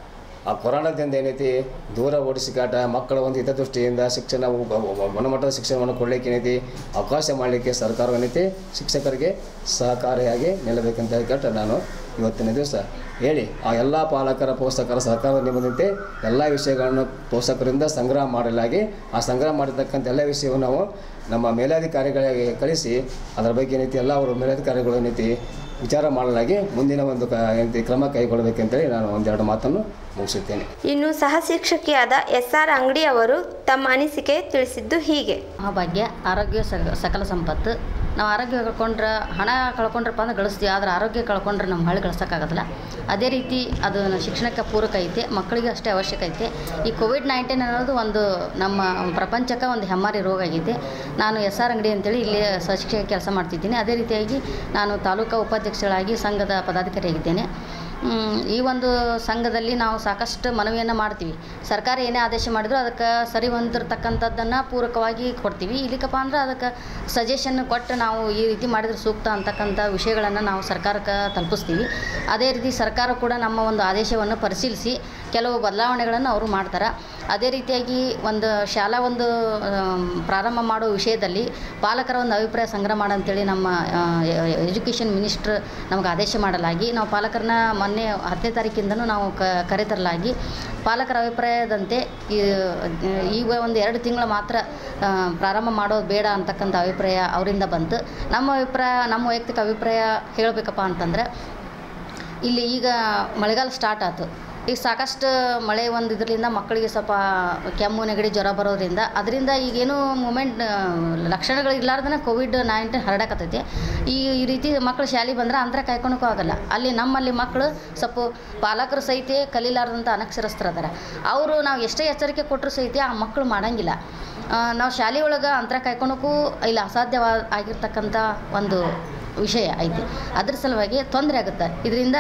ಆ ಕೊರೋನಾದಿಂದ ಏನೈತಿ ದೂರ ಓಡಿಸಿಕಾಟ ಮಕ್ಕಳ ಒಂದು ಹಿತದೃಷ್ಟಿಯಿಂದ ಶಿಕ್ಷಣ ಗುಣಮಟ್ಟದ ಶಿಕ್ಷಣವನ್ನು ಕೊಡಲಿಕ್ಕೆ ಏನೈತಿ ಅವಕಾಶ ಮಾಡಲಿಕ್ಕೆ ಸರ್ಕಾರ ಏನೈತಿ ಶಿಕ್ಷಕರಿಗೆ ಸಹಕಾರಿಯಾಗಿ ನಿಲ್ಲಬೇಕಂತ ಹೇಳ್ಕೊಟ್ಟು ನಾನು ಇವತ್ತಿನ ದಿವಸ ಹೇಳಿ ಆ ಎಲ್ಲ ಪಾಲಕರ ಪೋಷಕರ ಸಹಕಾರದ ನಿಮ್ಮದಂತೆ ಎಲ್ಲ ವಿಷಯಗಳನ್ನು ಪೋಷಕರಿಂದ ಸಂಗ್ರಹ ಮಾಡಲಾಗಿ ಆ ಸಂಗ್ರಹ ಮಾಡಿರ್ತಕ್ಕಂಥ ಎಲ್ಲ ವಿಷಯವನ್ನು ನಾವು ನಮ್ಮ ಮೇಲಾಧಿಕಾರಿಗಳಿಗೆ ಕಳಿಸಿ ಅದರ ಬಗ್ಗೆ ಏನೈತಿ ಎಲ್ಲ ಅವರು ಮೇಲಾಧಿಕಾರಿಗಳು ಏನೈತಿ ವಿಚಾರ ಮಾಡಲಾಗಿ ಮುಂದಿನ ಒಂದು ಕ ಏನೈತಿ ಕ್ರಮ ಕೈಗೊಳ್ಳಬೇಕಂತೇಳಿ ನಾನು ಒಂದೆರಡು ಮಾತನ್ನು ಮುಗಿಸುತ್ತೇನೆ ಇನ್ನು ಸಹ ಶಿಕ್ಷಕಿಯಾದ ಎಸ್ ಆರ್ ಅಂಗಡಿ ಅವರು ತಮ್ಮ ಅನಿಸಿಕೆ ತಿಳಿಸಿದ್ದು ಹೀಗೆ ಆ ಭಾಗ್ಯ ಆರೋಗ್ಯ ಸಕ- ಸಕಲ ಸಂಪತ್ತು ನಾವು ಆರೋಗ್ಯ ಕಳ್ಕೊಂಡ್ರೆ ಹಣ ಕಳ್ಕೊಂಡ್ರಪ್ಪ ಅಂದ್ರೆ ಗಳಿಸ್ತೀವಿ ಆದ್ರೆ ಆರೋಗ್ಯ ಕಳ್ಕೊಂಡ್ರೆ ನಮ್ಮ ಹಳ್ಳಿ ಗಳಿಸೋಕ್ಕಾಗೋದಿಲ್ಲ ಅದೇ ರೀತಿ ಅದು ಶಿಕ್ಷಣಕ್ಕೆ ಪೂರಕ ಐತೆ ಮಕ್ಕಳಿಗೆ ಅಷ್ಟೇ ಅವಶ್ಯಕ ಐತೆ ಈ ಕೋವಿಡ್ ನೈನ್ಟೀನ್ ಅನ್ನೋದು ಒಂದು ನಮ್ಮ ಪ್ರಪಂಚಕ್ಕೆ ಒಂದು ಹೆಮ್ಮಾರಿ ರೋಗ ಆಗೈತೆ ನಾನು ಎಸ್ ಆರ್ ಅಂಗಡಿ ಅಂತೇಳಿ ಇಲ್ಲಿ ಸಶಿಕ್ಷಕ ಕೆಲಸ ಮಾಡ್ತಿದ್ದೀನಿ ಅದೇ ರೀತಿಯಾಗಿ ನಾನು ತಾಲೂಕಾ ಉಪಾಧ್ಯಕ್ಷಳಾಗಿ ಸಂಘದ ಪದಾಧಿಕಾರಿಯಾಗಿದ್ದೇನೆ ಮ್, ಈ ಒಂದು ಸಂಘದಲ್ಲಿ ನಾವು ಸಾಕಷ್ಟು ಮನವಿಯನ್ನು ಮಾಡ್ತೀವಿ ಸರ್ಕಾರ ಏನೇ ಆದೇಶ ಮಾಡಿದ್ರು ಅದಕ್ಕೆ ಸರಿ ಹೊಂದಿರತಕ್ಕಂಥದ್ದನ್ನು ಪೂರಕವಾಗಿ ಕೊಡ್ತೀವಿ ಇಲ್ಲಿಕಪ್ಪ ಅಂದ್ರೆ ಅದಕ್ಕೆ ಸಜೆಷನ್ ಕೊಟ್ಟು ನಾವು ಈ ರೀತಿ ಮಾಡಿದ್ರೆ ಸೂಕ್ತ ಅಂತಕ್ಕಂಥ ವಿಷಯಗಳನ್ನು ನಾವು ಸರ್ಕಾರಕ್ಕೆ ತಲುಪಿಸ್ತೀವಿ ಅದೇ ರೀತಿ ಸರ್ಕಾರ ಕೂಡ ನಮ್ಮ ಒಂದು ಆದೇಶವನ್ನು ಪರಿಶೀಲಿಸಿ ಕೆಲವು ಬದಲಾವಣೆಗಳನ್ನು ಅವರು ಮಾಡ್ತಾರೆ ಅದೇ ರೀತಿಯಾಗಿ ಒಂದು ಶಾಲಾ ಒಂದು ಆಮ್, ಪ್ರಾರಂಭ ಮಾಡೋ ವಿಷಯದಲ್ಲಿ ಪಾಲಕರ ಒಂದು ಅಭಿಪ್ರಾಯ ಸಂಗ್ರಹ ಮಾಡಂತೇಳಿ ನಮ್ಮ ಎಜುಕೇಷನ್ ಮಿನಿಸ್ಟ್ರ್ ನಮಗೆ ಆದೇಶ ಮಾಡಲಾಗಿ ನಾವು ಪಾಲಕರನ್ನ ಮೊನ್ನೆ ಹತ್ತನೇ ತಾರೀಕಿಂದನೂ ನಾವು ಕ ಕರೆತರಲಾಗಿ ಪಾಲಕರ ಅಭಿಪ್ರಾಯದಂತೆ ಈ ಈಗ ಒಂದು ಎರಡು ತಿಂಗಳು ಮಾತ್ರ ಆ, ಪ್ರಾರಂಭ ಮಾಡೋದು ಬೇಡ ಅಂತಕ್ಕಂಥ ಅಭಿಪ್ರಾಯ ಅವರಿಂದ ಬಂತು ನಮ್ಮ ಅಭಿಪ್ರಾಯ ನಮ್ಮ ವೈಯಕ್ತಿಕ ಅಭಿಪ್ರಾಯ ಹೇಳಬೇಕಪ್ಪ ಅಂತಂದರೆ ಇಲ್ಲಿ ಈಗ ಮಳೆಗಾಲ ಸ್ಟಾರ್ಟ್ ಆಯ್ತು ಈಗ ಸಾಕಷ್ಟು ಮಳೆ ಒಂದು ಇದರಿಂದ ಮಕ್ಕಳಿಗೆ ಸ್ವಲ್ಪ ಕೆಮ್ಮು ನೆಗಡಿ ಜ್ವರ ಬರೋದ್ರಿಂದ ಅದರಿಂದ ಈಗೇನು ಮೂಮೆಂಟ್ ಲಕ್ಷಣಗಳು ಇರ್ಲಾರ್ದನ ಕೋವಿಡ್ ನೈನ್ಟೀನ್ ಹರಡಕತ್ತೈತಿ ಈ ಈ ರೀತಿ ಮಕ್ಕಳು ಶಾಲೆಗೆ ಬಂದ್ರೆ ಅಂತರ ಕಾಯ್ಕೊಳಕ್ಕೂ ಆಗಲ್ಲ ಅಲ್ಲಿ ನಮ್ಮಲ್ಲಿ ಮಕ್ಕಳು ಸ್ವಲ್ಪ ಪಾಲಕರು ಸಹಿತ ಕಲೀಲಾರ್ದಂಥ ಅನಕ್ಷರಸ್ಥರದಾರ ಅವರು ನಾವು ಎಷ್ಟೇ ಎಚ್ಚರಿಕೆ ಕೊಟ್ಟರು ಸಹಿತ ಆ ಮಕ್ಕಳು ಮಾಡಂಗಿಲ್ಲ ಆ, ನಾವು ಶಾಲೆ ಒಳಗೆ ಅಂತರ ಕಾಯ್ಕೊಳಕ್ಕೂ ಇಲ್ಲಿ ಅಸಾಧ್ಯವಾ ಆಗಿರ್ತಕ್ಕಂಥ ಒಂದು ವಿಷಯ ಐತಿ ಅದ್ರ ಸಲುವಾಗಿ ತೊಂದರೆ ಆಗುತ್ತೆ ಇದರಿಂದ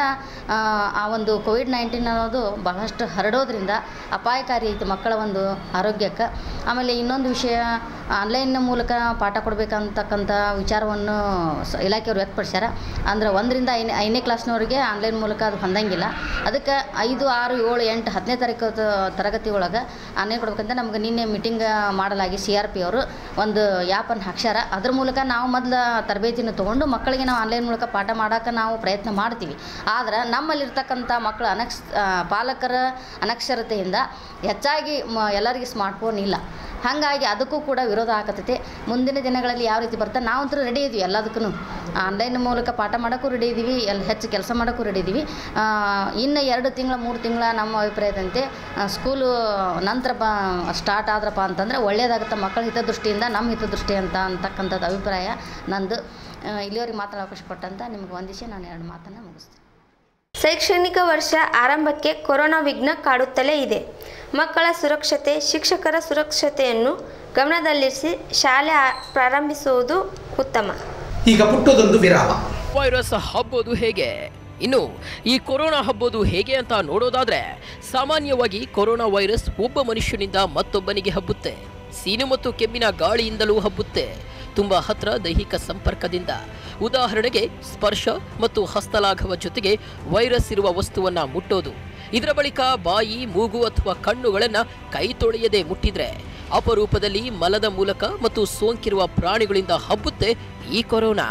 ಆ ಒಂದು ಕೋವಿಡ್ ನೈನ್ಟೀನ್ ಅನ್ನೋದು ಬಹಳಷ್ಟು ಹರಡೋದ್ರಿಂದ ಅಪಾಯಕಾರಿ ಐತಿ ಮಕ್ಕಳ ಒಂದು ಆರೋಗ್ಯಕ್ಕೆ ಆಮೇಲೆ ಇನ್ನೊಂದು ವಿಷಯ ಆನ್ಲೈನ್ ಮೂಲಕ ಪಾಠ ಕೊಡಬೇಕಂತಕ್ಕಂಥ ವಿಚಾರವನ್ನು ಸ ಇಲಾಖೆಯವರು ವ್ಯಕ್ತಪಡಿಸ್ಯಾರ ಅಂದ್ರೆ ಒಂದರಿಂದ ಐನೇ ಐದನೇ ಕ್ಲಾಸ್ನವರಿಗೆ ಆನ್ಲೈನ್ ಮೂಲಕ ಅದು ಹೊಂದಂಗಿಲ್ಲ ಅದಕ್ಕೆ ಐದು ಆರು ಏಳು ಎಂಟು ಹತ್ತನೇ ತಾರೀಕು ತರಗತಿ ಒಳಗೆ ಆನ್ಲೈನ್ ಕೊಡ್ಬೇಕಂತ ನಮ್ಗೆ ನಿನ್ನೆ ಮೀಟಿಂಗ್ ಮಾಡಲಾಗಿ ಸಿ ಆರ್ ಪಿ ಅವರು ಒಂದು ಆ್ಯಪನ್ನು ಹಾಕ್ಸ್ಯಾರ ಅದ್ರ ಮೂಲಕ ನಾವು ಮೊದಲು ತರಬೇತಿನ ತೊಗೊಂಡು ಮಕ್ಕಳಿಗೆ ನಾವು ಆನ್ಲೈನ್ ಮೂಲಕ ಪಾಠ ಮಾಡೋಕೆ ನಾವು ಪ್ರಯತ್ನ ಮಾಡ್ತೀವಿ ಆದ್ರೆ ನಮ್ಮಲ್ಲಿರ್ತಕ್ಕಂಥ ಮಕ್ಕಳು ಅನಕ್ಷ ಆ, ಪಾಲಕರ ಅನಕ್ಷರತೆಯಿಂದ ಹೆಚ್ಚಾಗಿ ಮ ಎಲ್ಲರಿಗೆ ಸ್ಮಾರ್ಟ್ಫೋನ್ ಇಲ್ಲ ಹಾಗಾಗಿ ಅದಕ್ಕೂ ಕೂಡ ವಿರೋಧ ಆಗತೈತೆ ಮುಂದಿನ ದಿನಗಳಲ್ಲಿ ಯಾವ ರೀತಿ ಬರ್ತಾ ನಾವಂತೂ ರೆಡಿ ಇದ್ವಿ ಎಲ್ಲದಕ್ಕೂ ಆನ್ಲೈನ್ ಮೂಲಕ ಪಾಠ ಮಾಡೋಕ್ಕೂ ರೆಡಿ ಇದ್ದೀವಿ ಎಲ್ಲಿ ಹೆಚ್ಚು ಕೆಲಸ ಮಾಡೋಕ್ಕೂ ರೆಡಿ ಇದ್ದೀವಿ ಆ, ಇನ್ನು ಎರಡು ತಿಂಗಳ ಮೂರು ತಿಂಗಳ ನಮ್ಮ ಅಭಿಪ್ರಾಯದಂತೆ ಆ, ಸ್ಕೂಲು ನಂತರ ಬ ಸ್ಟಾರ್ಟ್ ಆದ್ರಪ್ಪ ಅಂತಂದರೆ ಒಳ್ಳೆಯದಾಗುತ್ತೆ ಮಕ್ಕಳ ಹಿತದೃಷ್ಟಿಯಿಂದ ನಮ್ಮ ಹಿತದೃಷ್ಟಿ ಅಂತ ಅಂತಕ್ಕಂಥದ್ದು ಅಭಿಪ್ರಾಯ ನಂದು ಆ, ಇಲ್ಲಿವರೆಗೆ ಮಾತಾಡೋ ಅವಕಾಶ ಕೊಟ್ಟಂತ ನಿಮ್ಗೆ ವಂದಿಸಿ ನಾನು ಎರಡು ಮಾತನ್ನು ಮುಗಿಸ್ತೀನಿ ಶೈಕ್ಷಣಿಕ ವರ್ಷ ಆರಂಭಕ್ಕೆ ಕೊರೋನಾ ವಿಘ್ನ ಕಾಡುತ್ತಲೇ ಇದೆ ಮಕ್ಕಳ ಸುರಕ್ಷತೆ ಶಿಕ್ಷಕರ ಸುರಕ್ಷತೆಯನ್ನು ಗಮನದಲ್ಲಿರಿಸಿ ಶಾಲೆ ಆ- ಪ್ರಾರಂಭಿಸುವುದು ಉತ್ತಮ ಈಗ ಪುಟ್ಟದೊಂದು ವಿರಾಮ ವೈರಸ್ ಹಬ್ಬೋದು ಹೇಗೆ ಇನ್ನು ಈ ಕೊರೋನಾ ಹಬ್ಬೋದು ಹೇಗೆ ಅಂತ ನೋಡೋದಾದ್ರೆ ಸಾಮಾನ್ಯವಾಗಿ ಕೊರೋನಾ ವೈರಸ್ ಒಬ್ಬ ಮನುಷ್ಯನಿಂದ ಮತ್ತೊಬ್ಬನಿಗೆ ಹಬ್ಬುತ್ತೆ ಸೀನು ಮತ್ತು ಕೆಮ್ಮಿನ ಗಾಳಿಯಿಂದಲೂ ಹಬ್ಬುತ್ತೆ ತುಂಬಾ ಹತ್ರ ದೈಹಿಕ ಸಂಪರ್ಕದಿಂದ ಉದಾಹರಣೆಗೆ ಸ್ಪರ್ಶ ಮತ್ತು ಹಸ್ತಲಾಘವ ಜೊತೆಗೆ ವೈರಸ್ ಇರುವ ವಸ್ತುವನ್ನ ಮುಟ್ಟೋದು ಇದರ ಬಳಿಕ ಬಾಯಿ ಮೂಗು ಅಥವಾ ಕಣ್ಣುಗಳನ್ನ ಕೈ ತೊಳೆಯದೆ ಮುಟ್ಟಿದ್ರೆ ಅಪರೂಪದಲ್ಲಿ ಮಲದ ಮೂಲಕ ಮತ್ತು ಸೋಂಕಿರುವ ಪ್ರಾಣಿಗಳಿಂದ ಹಬ್ಬುತ್ತೆ ಈ ಕೊರೋನಾ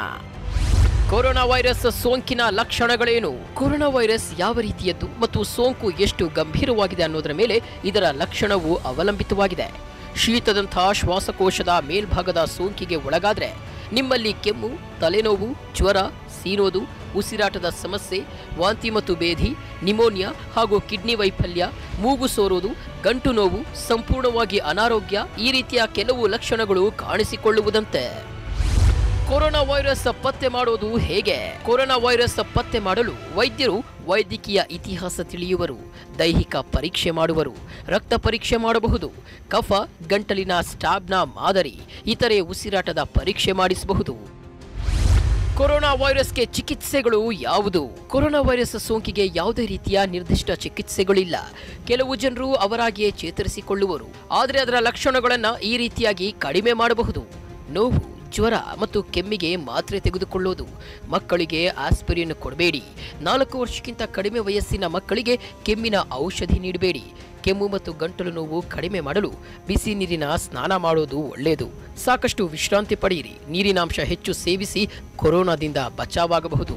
ಕೊರೋನಾ ವೈರಸ್ ಸೋಂಕಿನ ಲಕ್ಷಣಗಳೇನು ಕೊರೋನಾ ವೈರಸ್ ಯಾವ ರೀತಿಯದ್ದು ಮತ್ತು ಸೋಂಕು ಎಷ್ಟು ಗಂಭೀರವಾಗಿದೆ ಅನ್ನೋದರ ಮೇಲೆ ಇದರ ಲಕ್ಷಣವು ಅವಲಂಬಿತವಾಗಿದೆ ಶೀತದಂಥ ಶ್ವಾಸಕೋಶದ ಮೇಲ್ಭಾಗದ ಸೋಂಕಿಗೆ ಒಳಗಾದ್ರೆ ನಿಮ್ಮಲ್ಲಿ ಕೆಮ್ಮು ತಲೆನೋವು ಜ್ವರ ಸೀನೋದು ಉಸಿರಾಟದ ಸಮಸ್ಯೆ ವಾಂತಿ ಮತ್ತು ಬೇಧಿ ನಿಮೋನಿಯಾ ಹಾಗೂ ಕಿಡ್ನಿ ವೈಫಲ್ಯ ಮೂಗು ಸೋರೋದು ಗಂಟು ನೋವು ಸಂಪೂರ್ಣವಾಗಿ ಅನಾರೋಗ್ಯ ಈ ರೀತಿಯ ಕೆಲವು ಲಕ್ಷಣಗಳು ಕಾಣಿಸಿಕೊಳ್ಳುವುದಂತೆ ಕೊರೋನಾ ವೈರಸ್ ಪತ್ತೆ ಮಾಡೋದು ಹೇಗೆ ಕೊರೋನಾ ವೈರಸ್ ಪತ್ತೆ ಮಾಡಲು ವೈದ್ಯರು ವೈದ್ಯಕೀಯ ಇತಿಹಾಸ ತಿಳಿಯುವರು ದೈಹಿಕ ಪರೀಕ್ಷೆ ಮಾಡುವರು ರಕ್ತ ಪರೀಕ್ಷೆ ಮಾಡಬಹುದು ಕಫ ಗಂಟಲಿನ ಸ್ಟಾಬ್ನ ಮಾದರಿ ಇತರೆ ಉಸಿರಾಟದ ಪರೀಕ್ಷೆ ಮಾಡಿಸಬಹುದು ಕೊರೋನಾ ವೈರಸ್ಗೆ ಚಿಕಿತ್ಸೆಗಳು ಯಾವುದು ಕೊರೋನಾ ವೈರಸ್ ಸೋಂಕಿಗೆ ಯಾವುದೇ ರೀತಿಯ ನಿರ್ದಿಷ್ಟ ಚಿಕಿತ್ಸೆಗಳಿಲ್ಲ ಕೆಲವು ಜನರು ಅವರಾಗಿಯೇ ಚೇತರಿಸಿಕೊಳ್ಳುವರು ಆದರೆ ಅದರ ಲಕ್ಷಣಗಳನ್ನ ಈ ರೀತಿಯಾಗಿ ಕಡಿಮೆ ಮಾಡಬಹುದು ನೋವು ಜ್ವರ ಮತ್ತು ಕೆಮ್ಮಿಗೆ ಮಾತ್ರೆ ತೆಗೆದುಕೊಳ್ಳೋದು ಮಕ್ಕಳಿಗೆ ಆಸ್ಪಿರಿನ್ ಕೊಡಬೇಡಿ ನಾಲ್ಕು ವರ್ಷಕ್ಕಿಂತ ಕಡಿಮೆ ವಯಸ್ಸಿನ ಮಕ್ಕಳಿಗೆ ಕೆಮ್ಮಿನ ಔಷಧಿ ನೀಡಬೇಡಿ ಕೆಮ್ಮು ಮತ್ತು ಗಂಟಲು ನೋವು ಕಡಿಮೆ ಮಾಡಲು ಬಿಸಿ ನೀರಿನ ಸ್ನಾನ ಮಾಡೋದು ಒಳ್ಳೆಯದು ಸಾಕಷ್ಟು ವಿಶ್ರಾಂತಿ ಪಡೆಯಿರಿ ನೀರಿನಾಂಶ ಹೆಚ್ಚು ಸೇವಿಸಿ ಕೊರೋನಾದಿಂದ ಬಚಾವಾಗಬಹುದು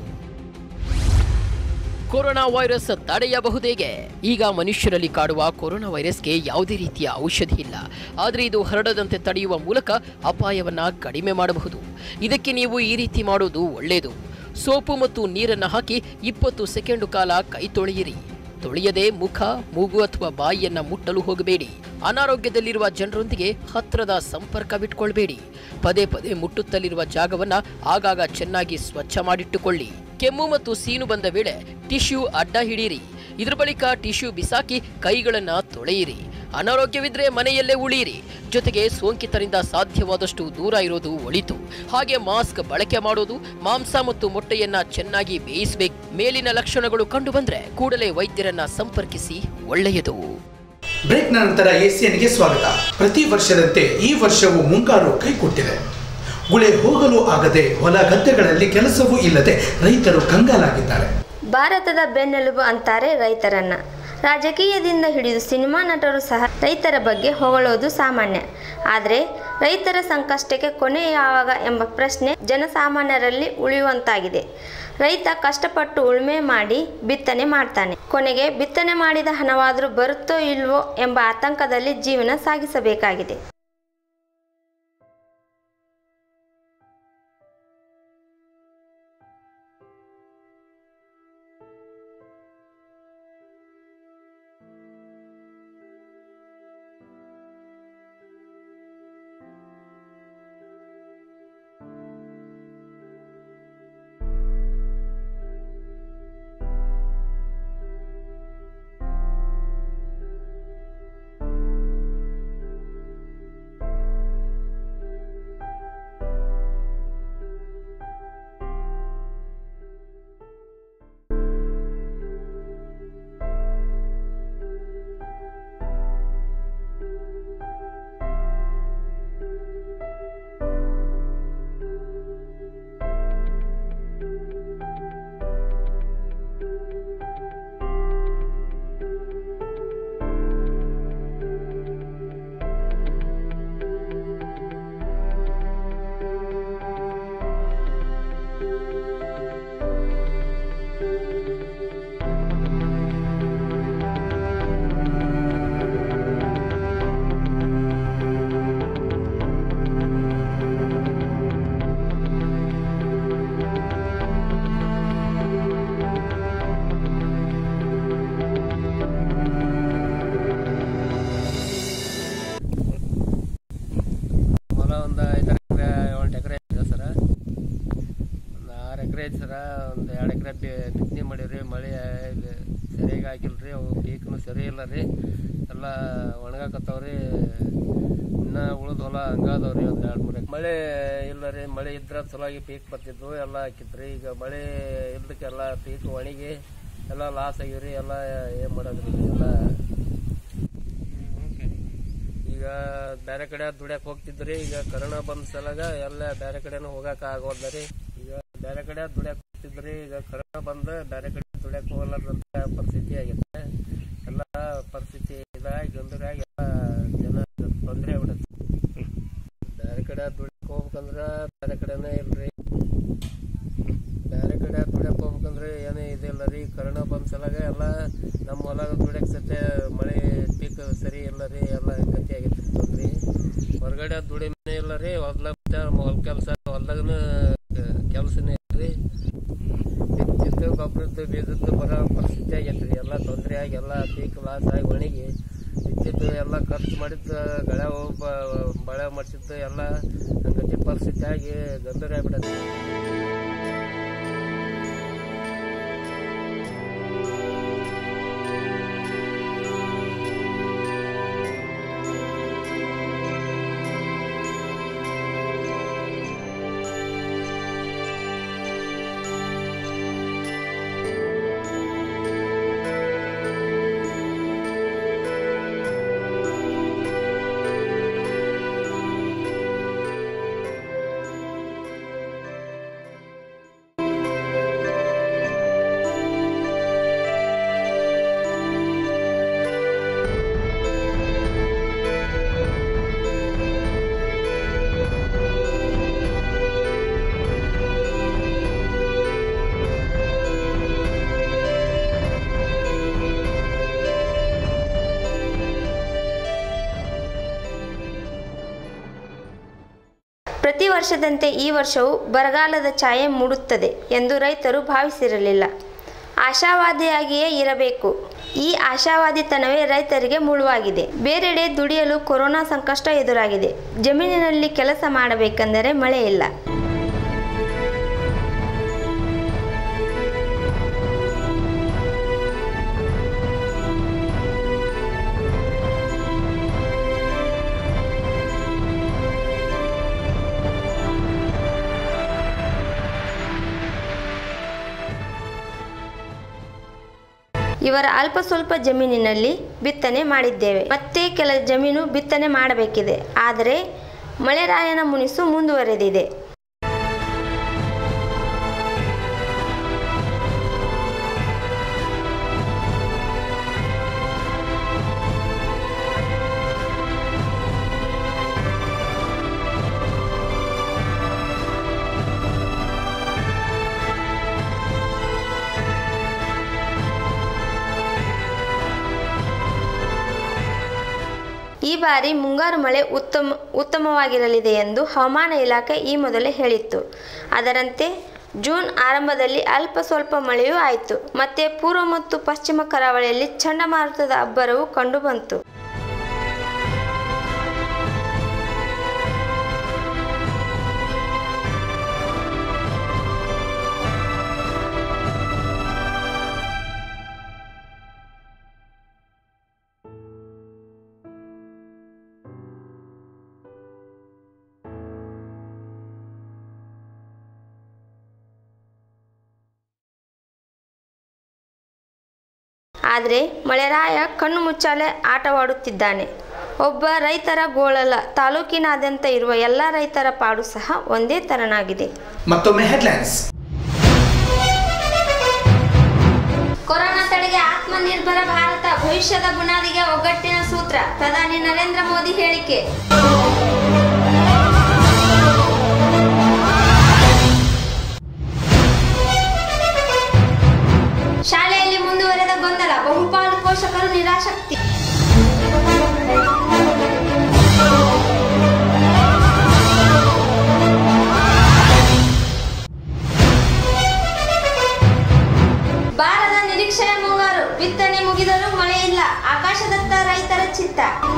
ಕೊರೋನಾ ವೈರಸ್ ತಡೆಯಬಹುದೇಗೆ ಈಗ ಮನುಷ್ಯರಲ್ಲಿ ಕಾಡುವ ಕೊರೋನಾ ವೈರಸ್ಗೆ ಯಾವುದೇ ರೀತಿಯ ಔಷಧಿ ಇಲ್ಲ ಆದರೆ ಇದು ಹರಡದಂತೆ ತಡೆಯುವ ಮೂಲಕ ಅಪಾಯವನ್ನ ಕಡಿಮೆ ಮಾಡಬಹುದು ಇದಕ್ಕೆ ನೀವು ಈ ರೀತಿ ಮಾಡೋದು ಒಳ್ಳೆಯದು ಸೋಪು ಮತ್ತು ನೀರನ್ನು ಹಾಕಿ ಇಪ್ಪತ್ತು ಸೆಕೆಂಡು ಕಾಲ ಕೈ ತೊಳೆಯಿರಿ ತೊಳೆಯದೆ ಮುಖ ಮೂಗು ಅಥವಾ ಬಾಯಿಯನ್ನ ಮುಟ್ಟಲು ಹೋಗಬೇಡಿ ಅನಾರೋಗ್ಯದಲ್ಲಿರುವ ಜನರೊಂದಿಗೆ ಹತ್ತಿರದ ಸಂಪರ್ಕವಿಟ್ಕೊಳ್ಬೇಡಿ ಪದೇ ಪದೇ ಮುಟ್ಟುತ್ತಲಿರುವ ಜಾಗವನ್ನ ಆಗಾಗ ಚೆನ್ನಾಗಿ ಸ್ವಚ್ಛ ಮಾಡಿಟ್ಟುಕೊಳ್ಳಿ ಕೆಮ್ಮು ಮತ್ತು ಸೀನು ಬಂದ ವೇಳೆ ಟಿಶ್ಯೂ ಅಡ್ಡ ಹಿಡೀರಿ ಇದ್ರ ಬಳಿಕ ಟಿಶ್ಯೂ ಬಿಸಾಕಿ ಕೈಗಳನ್ನ ತೊಳೆಯಿರಿ ಅನಾರೋಗ್ಯವಿದ್ರೆ ಮನೆಯಲ್ಲೇ ಉಳಿಯಿರಿ ಜೊತೆಗೆ ಸೋಂಕಿತರಿಂದ ಸಾಧ್ಯವಾದಷ್ಟು ದೂರ ಇರೋದು ಒಳಿತು ಹಾಗೆ ಮಾಸ್ಕ್ ಬಳಕೆ ಮಾಡೋದು ಮಾಂಸ ಮತ್ತು ಮೊಟ್ಟೆಯನ್ನ ಚೆನ್ನಾಗಿ ಬೇಯಿಸಬೇಕು ಮೇಲಿನ ಲಕ್ಷಣಗಳು ಕಂಡು ಬಂದ್ರೆ ಕೂಡಲೇ ವೈದ್ಯರನ್ನ ಸಂಪರ್ಕಿಸಿ ಒಳ್ಳೆಯದು ಬ್ರೇಕ್ನ ನಂತರ ಎಸಿಎನ್ಗೆ ಸ್ವಾಗತ ಪ್ರತಿ ವರ್ಷದಂತೆ ಈ ವರ್ಷವೂ ಮುಂಗಾರು ಕೈಕೊಟ್ಟಿದೆ ಗುಳೆ ಹೋಗಲು ಆಗದೆ ಹೊಲ ಗದ್ದೆಗಳಲ್ಲಿ ಕೆಲಸವೂ ಇಲ್ಲದೆ ರೈತರು ಕಂಗಾಲಾಗಿದ್ದಾರೆ ಭಾರತದ ಬೆನ್ನೆಲುಬು ಅಂತಾರೆ ರೈತರನ್ನ ರಾಜಕೀಯದಿಂದ ಹಿಡಿದು ಸಿನಿಮಾ ನಟರು ಸಹ ರೈತರ ಬಗ್ಗೆ ಹೊಗಳೋದು ಸಾಮಾನ್ಯ ಆದರೆ ರೈತರ ಸಂಕಷ್ಟಕ್ಕೆ ಕೊನೆ ಯಾವಾಗ ಎಂಬ ಪ್ರಶ್ನೆ ಜನಸಾಮಾನ್ಯರಲ್ಲಿ ಉಳಿಯುವಂತಾಗಿದೆ ರೈತ ಕಷ್ಟಪಟ್ಟು ಉಳುಮೆ ಮಾಡಿ ಬಿತ್ತನೆ ಮಾಡ್ತಾನೆ ಕೊನೆಗೆ ಬಿತ್ತನೆ ಮಾಡಿದ ಹಣವಾದರೂ ಬರುತ್ತೋ ಇಲ್ವೋ ಎಂಬ ಆತಂಕದಲ್ಲಿ ಜೀವನ ಸಾಗಿಸಬೇಕಾಗಿದೆ ಹೊಲ ಒಂದು ಐದು ಎಕರೆ ಏಳು ಎಕರೆ ಐತೆ ಸರ ಒಂದು ಆರು ಎಕರೆ ಐತೆ ಸರ ಒಂದು ಎರಡು ಎಕರೆ ಬಿತ್ತನೆ ಮಾಡೀವ್ರಿ ಮಳೆ ಇದು ಸರಿಯಾಗಿ ಹಾಕಿಲ್ಲ ರೀ ಅವು ಪೀಕ್ನು ಸರಿ ಇಲ್ಲ ರೀ ಎಲ್ಲ ಒಣಗಾಕತ್ತಾವ್ರಿ ಇನ್ನು ಉಳಿದ ಹೊಲ ಹಂಗಾದವ್ರಿ ಒಂದು ಎರಡು ಮೂರು ಮಳೆ ಇಲ್ಲ ರೀ ಮಳೆ ಇದ್ರೆ ಚಲೋಗಿ ಪೀಕ್ ಬರ್ತಿದ್ವು ಎಲ್ಲ ಹಾಕಿದ್ರಿ ಈಗ ಮಳೆ ಇದ್ದಕ್ಕೆಲ್ಲ ಪೀಕ್ ಒಣಗಿ ಎಲ್ಲ ಲಾಸ್ ಆಗಿವ್ರಿ ಎಲ್ಲ ಏನು ಮಾಡೋದ್ರಿ ಎಲ್ಲ ಈಗ ಬೇರೆ ಕಡೆ ದುಡ್ಯಾಕ್ ಹೋಗ್ತಿದ್ರಿ ಈಗ ಕರೋನಾ ಬಂದ ಸಲಾಗ ಎಲ್ಲ ಬೇರೆ ಕಡೆನೂ ಹೋಗಕ್ ಆಗೋದ್ರಿ ಈಗ ಬೇರೆ ಕಡೆ ದುಡ್ಯಾಕ್ ಹೋಗ್ತಿದ್ರಿ ಈಗ ಕರೋನಾ ಬಂದ ಬೇರೆ ಕಡೆ ದುಡ್ಯಾಕ್ ಹೋಗಲಾರ್ದಂತ ಪರಿಸ್ಥಿತಿ ಆಗೈತೆ ಎಲ್ಲ ಪರಿಸ್ಥಿತಿ ಇದಾಗಿ ಗಂಭೀರಾಗಿ ಎಲ್ಲ ಜನ ತೊಂದರೆ ಆಗ್ಬಿಡತ್ತೆ ಬೇರೆ ಕಡೆ ದುಡ್ಯಾಕ್ ಹೋಗ್ಬೇಕಂದ್ರ ಬೇರೆ ಕಡೆನೇ ಇಲ್ರಿ ಬೇರೆ ಕಡೆ ದುಡ್ಯಾಕ್ ಹೋಗ್ಬೇಕಂದ್ರೆ ಏನೇ ಇದಿಲ್ಲ ರೀ ಕರೋನಾ ಬಂದ ಸಲಾಗ ಎಲ್ಲ ನಮ್ಮ ಹೊಲ ದುಡ್ಯಾಕ್ ಸತೆ ಮಳೆ ಪೀಕ್ ಸರಿ ಇಲ್ಲ ರೀ ಎಲ್ಲ ಗತಿ ಆಗೈತಿ ತೊಂದ್ರಿ ಹೊರಗಡೆ ದುಡಿಮೆ ಇಲ್ಲ ರೀ ಹೊಲ ಹೊಲ ಕೆಲಸ ಹೊಲ್ದಾಗನು ಕೆಲಸನೇ ಇಲ್ರಿ ಬಿತ್ತಿದ್ದು ಗೊಬ್ಬರದ್ದು ಬೀಜದ್ದು ಬರೋ ಪರಿಸ್ಥಿತಿ ಆಗೈತೆ ರೀ ಎಲ್ಲ ತೊಂದರೆ ಆಗಿ ಎಲ್ಲ ಪೀಕ್ ಲಾಸ್ ಆಗಿ ಒಣಗಿ ಬಿತ್ತಿದ್ದು ಎಲ್ಲ ಖರ್ಚು ಮಾಡಿದ್ದು ಗಳೆ ಹೋಗ್ ಬ- ಮಳೆ ಮಾಡಿಸಿದ್ದು ಎಲ್ಲ ಹಂಗತಿ ಪರಿಸ್ಥಿತಿ ಆಗಿ ಗಂಭೀರ ಆಗ್ಬಿಡತ್ತೆ ವರ್ಷದಂತೆ ಈ ವರ್ಷವೂ ಬರಗಾಲದ ಛಾಯೆ ಮೂಡುತ್ತದೆ ಎಂದು ರೈತರು ಭಾವಿಸಿರಲಿಲ್ಲ ಆಶಾವಾದಿಯಾಗಿಯೇ ಇರಬೇಕು ಈ ಆಶಾವಾದಿತನವೇ ರೈತರಿಗೆ ಮುಳುವಾಗಿದೆ ಬೇರೆಡೆ ದುಡಿಯಲು ಕೊರೋನಾ ಸಂಕಷ್ಟ ಎದುರಾಗಿದೆ ಜಮೀನಿನಲ್ಲಿ ಕೆಲಸ ಮಾಡಬೇಕೆಂದರೆ ಮಳೆ ಇಲ್ಲ ಇವರ ಅಲ್ಪ ಸ್ವಲ್ಪ ಜಮೀನಿನಲ್ಲಿ ಬಿತ್ತನೆ ಮಾಡಿದ್ದೇವೆ ಮತ್ತೆ ಕೆಲ ಜಮೀನು ಬಿತ್ತನೆ ಮಾಡಬೇಕಿದೆ ಆದರೆ ಮಳೆರಾಯನ ಮುನಿಸು ಮುಂದುವರೆದಿದೆ ಈ ಬಾರಿ ಮುಂಗಾರು ಮಳೆ ಉತ್ತಮ ಉತ್ತಮವಾಗಿರಲಿದೆ ಎಂದು ಹವಾಮಾನ ಇಲಾಖೆ ಈ ಮೊದಲೇ ಹೇಳಿತ್ತು ಅದರಂತೆ ಜೂನ್ ಆರಂಭದಲ್ಲಿ ಅಲ್ಪ ಸ್ವಲ್ಪ ಮಳೆಯೂ ಆಯಿತು ಮತ್ತೆ ಪೂರ್ವ ಮತ್ತು ಪಶ್ಚಿಮ ಕರಾವಳಿಯಲ್ಲಿ ಚಂಡಮಾರುತದ ಅಬ್ಬರವು ಕಂಡುಬಂತು ಆದರೆ ಮಳೆರಾಯ ಕಣ್ಣು ಮುಚ್ಚಾಲೆ ಆಟವಾಡುತ್ತಿದ್ದಾನೆ ಒಬ್ಬ ರೈತರ ಗೋಳಲ್ಲ ತಾಲೂಕಿನಾದ್ಯಂತ ಇರುವ ಎಲ್ಲ ರೈತರ ಪಾಡು ಸಹ ಒಂದೇ ತೆರನಾಗಿದೆ ಮತ್ತೊಮ್ಮೆ ಹೆಡ್ಲೈನ್ಸ್ ಕೊರೋನಾ ತಡೆಗೆ ಆತ್ಮನಿರ್ಭರ ಭಾರತ ಭವಿಷ್ಯದ ಬುನಾದಿಗೆ ಒಗ್ಗಟ್ಟಿನ ಸೂತ್ರ ಪ್ರಧಾನಿ ನರೇಂದ್ರ ಮೋದಿ ಹೇಳಿಕೆ ಶಾಲೆಯಲ್ಲಿ ಮುಂದುವರೆದ ಗೊಂದಲ ಬಹುಪಾಲು ಪೋಷಕರು ನಿರಾಸಕ್ತಿ ಬಾರದ ನಿರೀಕ್ಷೆಯ ಮುಂಗಾರು ಬಿತ್ತನೆ ಮುಗಿದರೂ ಮಳೆ ಇಲ್ಲ ಆಕಾಶದತ್ತ ರೈತರ ಚಿತ್ತ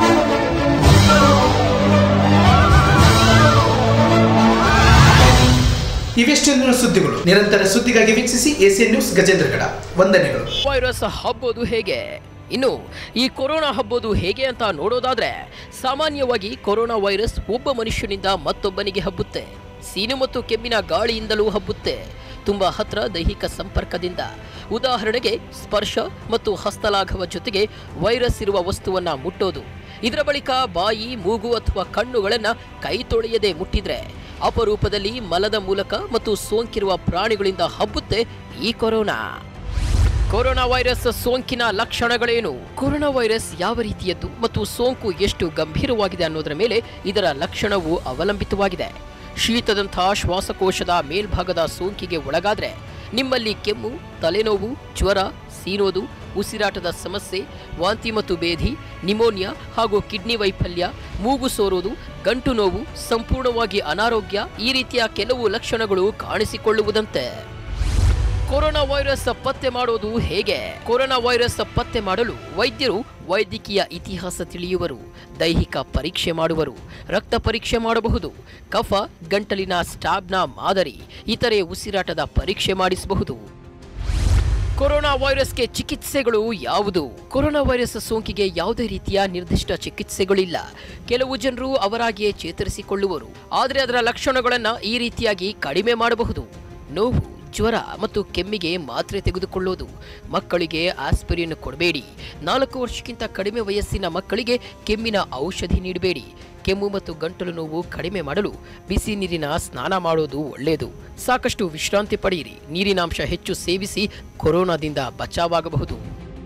ಇವೆಷ್ಟೊಂದಿನ ಸುದ್ದಿಗಳು ನಿರಂತರ ಸುದ್ದಿಗಾಗಿ ವೀಕ್ಷಿಸಿ ಎಸಿಎನ್ ನ್ಯೂಸ್ ಗಜೇಂದ್ರಗಡ ವಂದನೆಗಳು ವೈರಸ್ ಹಬ್ಬೋದು ಹೇಗೆ ಇನ್ನು ಈ ಕೊರೋನಾ ಹಬ್ಬೋದು ಹೇಗೆ ಅಂತ ನೋಡೋದಾದ್ರೆ ಸಾಮಾನ್ಯವಾಗಿ ಕೊರೋನಾ ವೈರಸ್ ಒಬ್ಬ ಮನುಷ್ಯನಿಂದ ಮತ್ತೊಬ್ಬನಿಗೆ ಹಬ್ಬುತ್ತೆ ಸೀನು ಮತ್ತು ಕೆಮ್ಮಿನ ಗಾಳಿಯಿಂದಲೂ ಹಬ್ಬುತ್ತೆ ತುಂಬಾ ಹತ್ರ ದೈಹಿಕ ಸಂಪರ್ಕದಿಂದ ಉದಾಹರಣೆಗೆ ಸ್ಪರ್ಶ ಮತ್ತು ಹಸ್ತಲಾಘವ ಜೊತೆಗೆ ವೈರಸ್ ಇರುವ ವಸ್ತುವನ್ನ ಮುಟ್ಟೋದು ಇದರ ಬಳಿಕ ಬಾಯಿ ಮೂಗು ಅಥವಾ ಕಣ್ಣುಗಳನ್ನ ಕೈ ತೊಳೆಯದೆ ಮುಟ್ಟಿದ್ರೆ ಅಪರೂಪದಲ್ಲಿ ಮಲದ ಮೂಲಕ ಮತ್ತು ಸೋಂಕಿರುವ ಪ್ರಾಣಿಗಳಿಂದ ಹಬ್ಬುತ್ತೆ ಈ ಕೊರೋನಾ ಕೊರೋನಾ ವೈರಸ್ ಸೋಂಕಿನ ಲಕ್ಷಣಗಳೇನು ಕೊರೋನಾ ವೈರಸ್ ಯಾವ ರೀತಿಯದ್ದು ಮತ್ತು ಸೋಂಕು ಎಷ್ಟು ಗಂಭೀರವಾಗಿದೆ ಅನ್ನೋದರ ಮೇಲೆ ಇದರ ಲಕ್ಷಣವು ಅವಲಂಬಿತವಾಗಿದೆ ಶೀತದಂಥ ಶ್ವಾಸಕೋಶದ ಮೇಲ್ಭಾಗದ ಸೋಂಕಿಗೆ ಒಳಗಾದ್ರೆ ನಿಮ್ಮಲ್ಲಿ ಕೆಮ್ಮು ತಲೆನೋವು ಜ್ವರ ಸೀನೋದು ಉಸಿರಾಟದ ಸಮಸ್ಯೆ ವಾಂತಿ ಮತ್ತು ಬೇಧಿ ನಿಮೋನಿಯಾ ಹಾಗೂ ಕಿಡ್ನಿ ವೈಫಲ್ಯ ಮೂಗು ಸೋರುವುದು ಗಂಟು ನೋವು ಸಂಪೂರ್ಣವಾಗಿ ಅನಾರೋಗ್ಯ ಈ ರೀತಿಯ ಕೆಲವು ಲಕ್ಷಣಗಳು ಕಾಣಿಸಿಕೊಳ್ಳುವುದಂತೆ ಕೊರೋನಾ ವೈರಸ್ ಪತ್ತೆ ಮಾಡೋದು ಹೇಗೆ ಕೊರೋನಾ ವೈರಸ್ ಪತ್ತೆ ಮಾಡಲು ವೈದ್ಯರು ವೈದ್ಯಕೀಯ ಇತಿಹಾಸ ತಿಳಿಯುವರು ದೈಹಿಕ ಪರೀಕ್ಷೆ ಮಾಡುವರು ರಕ್ತ ಪರೀಕ್ಷೆ ಮಾಡಬಹುದು ಕಫ ಗಂಟಲಿನ ಸ್ಟಾಬ್ನ ಮಾದರಿ ಇತರೆ ಉಸಿರಾಟದ ಪರೀಕ್ಷೆ ಮಾಡಿಸಬಹುದು ಕೊರೋನಾ ವೈರಸ್ಗೆ ಚಿಕಿತ್ಸೆಗಳು ಯಾವುದು ಕೊರೋನಾ ವೈರಸ್ ಸೋಂಕಿಗೆ ಯಾವುದೇ ರೀತಿಯ ನಿರ್ದಿಷ್ಟ ಚಿಕಿತ್ಸೆಗಳಿಲ್ಲ ಕೆಲವು ಜನರು ಅವರಾಗಿಯೇ ಚೇತರಿಸಿಕೊಳ್ಳುವರು ಆದರೆ ಅದರ ಲಕ್ಷಣಗಳನ್ನು ಈ ರೀತಿಯಾಗಿ ಕಡಿಮೆ ಮಾಡಬಹುದು ನೋವು ಜ್ವರ ಮತ್ತು ಕೆಮ್ಮಿಗೆ ಮಾತ್ರೆ ತೆಗೆದುಕೊಳ್ಳೋದು ಮಕ್ಕಳಿಗೆ ಆಸ್ಪಿರಿನ್ ಕೊಡಬೇಡಿ ನಾಲ್ಕು ವರ್ಷಕ್ಕಿಂತ ಕಡಿಮೆ ವಯಸ್ಸಿನ ಮಕ್ಕಳಿಗೆ ಕೆಮ್ಮಿನ ಔಷಧಿ ನೀಡಬೇಡಿ ಕೆಮ್ಮು ಮತ್ತು ಗಂಟಲು ನೋವು ಕಡಿಮೆ ಮಾಡಲು ಬಿಸಿ ನೀರಿನ ಸ್ನಾನ ಮಾಡೋದು ಒಳ್ಳೆಯದು ಸಾಕಷ್ಟು ವಿಶ್ರಾಂತಿ ಪಡೆಯಿರಿ ನೀರಿನಾಂಶ ಹೆಚ್ಚು ಸೇವಿಸಿ ಕೊರೋನಾದಿಂದ ಬಚಾವಾಗಬಹುದು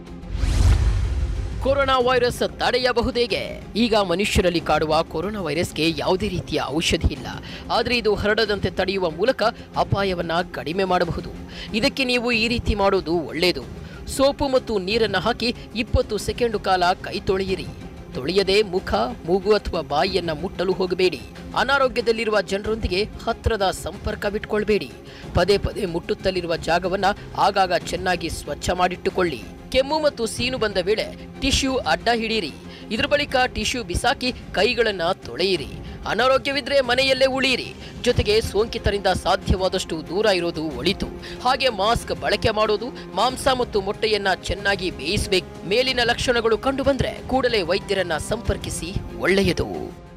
ಕೊರೋನಾ ವೈರಸ್ ತಡೆಯಬಹುದೇಗೆ ಈಗ ಮನುಷ್ಯರಲ್ಲಿ ಕಾಡುವ ಕೊರೋನಾ ವೈರಸ್ಗೆ ಯಾವುದೇ ರೀತಿಯ ಔಷಧಿ ಇಲ್ಲ ಆದರೆ ಇದು ಹರಡದಂತೆ ತಡೆಯುವ ಮೂಲಕ ಅಪಾಯವನ್ನ ಕಡಿಮೆ ಮಾಡಬಹುದು ಇದಕ್ಕೆ ನೀವು ಈ ರೀತಿ ಮಾಡೋದು ಒಳ್ಳೆಯದು ಸೋಪು ಮತ್ತು ನೀರನ್ನು ಹಾಕಿ ಇಪ್ಪತ್ತು ಸೆಕೆಂಡು ಕಾಲ ಕೈ ತೊಳೆಯಿರಿ ತೊಳೆಯದೆ ಮುಖ ಮೂಗು ಅಥವಾ ಬಾಯಿಯನ್ನ ಮುಟ್ಟಲು ಹೋಗಬೇಡಿ ಅನಾರೋಗ್ಯದಲ್ಲಿರುವ ಜನರೊಂದಿಗೆ ಹತ್ತಿರದ ಸಂಪರ್ಕವಿಟ್ಕೊಳ್ಬೇಡಿ ಪದೇ ಪದೇ ಮುಟ್ಟುತ್ತಲಿರುವ ಜಾಗವನ್ನ ಆಗಾಗ ಚೆನ್ನಾಗಿ ಸ್ವಚ್ಛ ಮಾಡಿಟ್ಟುಕೊಳ್ಳಿ ಕೆಮ್ಮು ಮತ್ತು ಸೀನು ಬಂದ ವೇಳೆ ಟಿಶ್ಯೂ ಅಡ್ಡ ಹಿಡೀರಿ ಇದ್ರ ಬಳಿಕ ಟಿಶ್ಯೂ ಬಿಸಾಕಿ ಕೈಗಳನ್ನ ತೊಳೆಯಿರಿ ಅನಾರೋಗ್ಯವಿದ್ರೆ ಮನೆಯಲ್ಲೇ ಉಳಿಯಿರಿ ಜೊತೆಗೆ ಸೋಂಕಿತರಿಂದ ಸಾಧ್ಯವಾದಷ್ಟು ದೂರ ಇರೋದು ಒಳಿತು ಹಾಗೆ ಮಾಸ್ಕ್ ಬಳಕೆ ಮಾಡೋದು ಮಾಂಸ ಮತ್ತು ಮೊಟ್ಟೆಯನ್ನ ಚೆನ್ನಾಗಿ ಬೇಯಿಸಬೇಕು ಮೇಲಿನ ಲಕ್ಷಣಗಳು ಕಂಡು ಬಂದ್ರೆ ಕೂಡಲೇ ವೈದ್ಯರನ್ನ ಸಂಪರ್ಕಿಸಿ ಒಳ್ಳೆಯದು